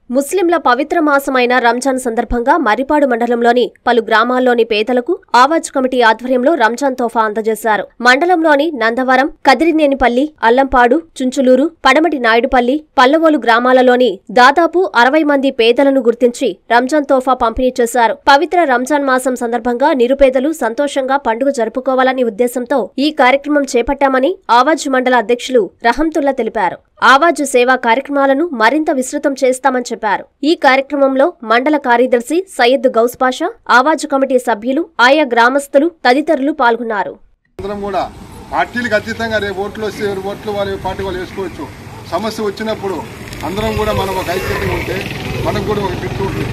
ముస్లింల పవిత్ర మాసమైన రంజాన్ సందర్భంగా మర్రిపాడు మండలంలోని పలు గ్రామాల్లోని పేదలకు ఆవాజ్ కమిటీ ఆధ్వర్యంలో రంజాన్ తోఫా అందజేశారు మండలంలోని నందవరం కదిరినేనిపల్లి అల్లంపాడు చుంచులూరు పడమటి నాయుడుపల్లి పల్లవోలు గ్రామాలలోని దాదాపు అరవై మంది పేదలను గుర్తించి రంజాన్ తోఫా పంపిణీ చేశారు పవిత్ర రంజాన్ మాసం సందర్భంగా నిరుపేదలు సంతోషంగా పండుగ జరుపుకోవాలనే ఉద్దేశంతో ఈ కార్యక్రమం చేపట్టామని ఆవాజ్ మండల అధ్యక్షులు రహంతుల్లా తెలిపారు ఆవాజు సేవా కార్యక్రమాలను మరింత విస్తృతం చేస్తామని చెప్పారు ఈ కార్యక్రమంలో మండల కార్యదర్శి సయ్యద్ గౌస్ పాషా ఆవాజు కమిటీ సభ్యులు ఆయా గ్రామస్తులు తదితరులు పాల్గొన్నారు అందరం కూడా పార్టీలకు అతీతంగా రేపు ఓట్లు వస్తే ఎవరి ఓట్లు వాళ్ళ పార్టీ వాళ్ళు వేసుకోవచ్చు సమస్య వచ్చినప్పుడు అందరం కూడా మనం ఒక ఐక్యతగా ఉంటే మనకు కూడా ఒక గిట్టు ఉంటుంది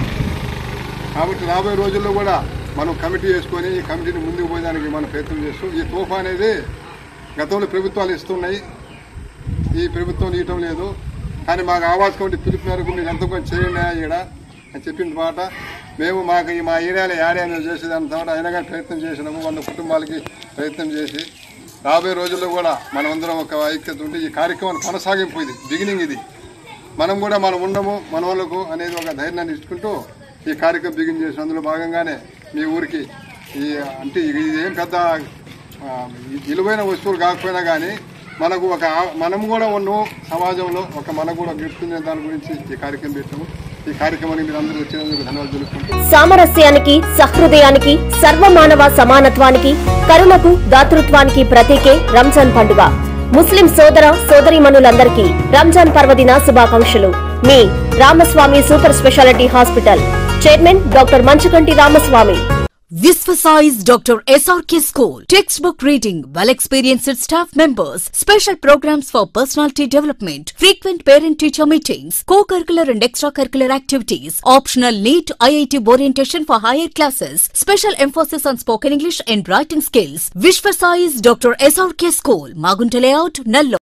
కాబట్టి రాబోయే రోజుల్లో కూడా మనం కమిటీ వేసుకొని ఈ కమిటీని ముందుకు పోయడానికి మనం ప్రయత్నం చేస్తూ ఈ తోఫా అనేది గతంలో ప్రభుత్వాలు ఇస్తున్నాయి ఈ ప్రభుత్వం ఇవ్వటం లేదు కానీ మాకు ఆవాస్ కమిటీ పిలుపు మేరకు మీరు ఎంత కొంచెం చేయండి ఈడ అని చెప్పిన మాట మేము మాకు ఈ మా ఏరియాలో ఏరియా మేము చేసేదాని తర్వాత అయినా కానీ ప్రయత్నం చేసినాము వంద కుటుంబాలకి ప్రయత్నం చేసి రాబోయే రోజుల్లో కూడా మనమందరం ఒక ఐక్యత ఉంటే ఈ కార్యక్రమం కొనసాగింపు ఇది బిగినింగ్ ఇది మనం కూడా మనం ఉండము మన వాళ్ళకు అనేది ఒక ధైర్యాన్ని ఇచ్చుకుంటూ ఈ కార్యక్రమం బిగిన్ చేసి అందులో భాగంగానే మీ ఊరికి ఈ అంటే ఇది ఏం పెద్ద ఆ, విలువైన వస్తువులు కాకపోయినా కానీ మనకు ఒక ఆ- మనం కూడా ఉన్నాము సమాజంలో ఒక మనకు కూడా గిఫ్ట్ దాని గురించి ఈ కార్యక్రమం పెట్టాము ఈ కార్యక్రమానికి మీరు అందరూ వచ్చినందుకు ధన్యవాదాలు తెలుపుకుంటూ సామరస్యానికి సహృదయానికి సర్వమానవ సమానత్వానికి కరుణకు దాతృత్వానికి ప్రతీకే రంజాన్ పండుగ ముస్లిం సోదర సోదరీమణులందరికీ రంజాన్ పర్వదిన శుభాకాంక్షలు మీ Ramaswamy super speciality hospital chairman doctor Manchukanti Ramaswamy Visvasize Dr. SRK School. Textbook reading, well experienced staff members, special programs for personality development, frequent parent teacher meetings, co curricular and extracurricular activities, optional NEET IIT orientation for higher classes, special emphasis on spoken English and writing skills. Visvasize Dr. SRK School, Magunta Layout, Nallo.